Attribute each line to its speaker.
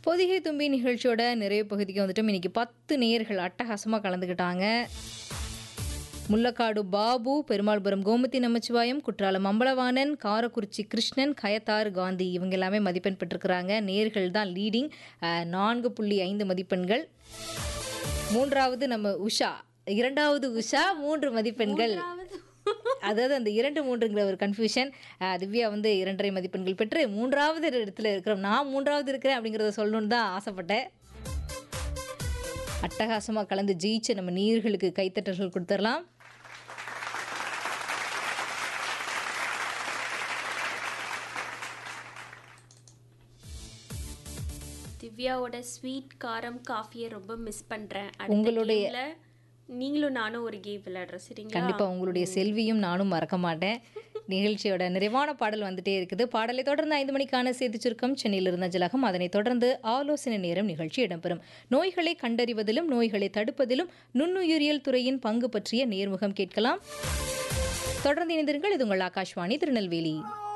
Speaker 1: பொதிகை தும்பி நிகழ்ச்சியோட நிறைவு பகுதிக்கு வந்துட்டோம் இன்னைக்கு பத்து நேயர்கள் அட்டகாசமாக கலந்துக்கிட்டாங்க முல்லக்காடு பாபு பெருமாள்புரம் கோமதி நமச்சிவாயம் குற்றாலம் அம்பலவாணன் காரக்குறிச்சி கிருஷ்ணன் கயத்தாறு காந்தி இவங்க எல்லாமே மதிப்பெண் பெற்றிருக்கிறாங்க நேர்கள் தான் லீடிங் நான்கு புள்ளி ஐந்து மதிப்பெண்கள் மூன்றாவது நம்ம உஷா இரண்டாவது உஷா மூன்று மதிப்பெண்கள் அதாவது அந்த இரண்டு மூன்றுங்கிற ஒரு கன்ஃபியூஷன் திவ்யா வந்து இரண்டரை மதிப்பெண்கள் பெற்று மூன்றாவது இடத்துல இருக்கிறோம் நான் மூன்றாவது இருக்கிறேன் அப்படிங்கிறத சொல்லணும்னு தான் ஆசைப்பட்டேன் அட்டகாசமாக கலந்து ஜெயிச்சு நம்ம நீர்களுக்கு கைத்தட்டல்கள் கொடுத்துடலாம்
Speaker 2: திவ்யாவோட ஸ்வீட் காரம் காஃபியை ரொம்ப மிஸ் பண்றேன்
Speaker 1: உங்களுடைய-
Speaker 2: உங்களுடைய நீங்களும் நானும் ஒரு கேம் விளையாடுறோம் சரிங்களா
Speaker 1: கண்டிப்பாக உங்களுடைய செல்வியும் நானும் மறக்க மாட்டேன் நிகழ்ச்சியோட நிறைவான பாடல் வந்துட்டே இருக்குது பாடலை தொடர்ந்து ஐந்து மணிக்கான செய்தி சுருக்கம் சென்னையில் இருந்த ஜலகம் அதனைத் தொடர்ந்து ஆலோசனை நேரம் நிகழ்ச்சி இடம்பெறும் நோய்களை கண்டறிவதிலும் நோய்களை தடுப்பதிலும் நுண்ணுயிரியல் துறையின் பங்கு பற்றிய நேர்முகம் கேட்கலாம் தொடர்ந்து இணைந்திருங்கள் இது உங்கள் ஆகாஷ்வாணி திருநெல்வேலி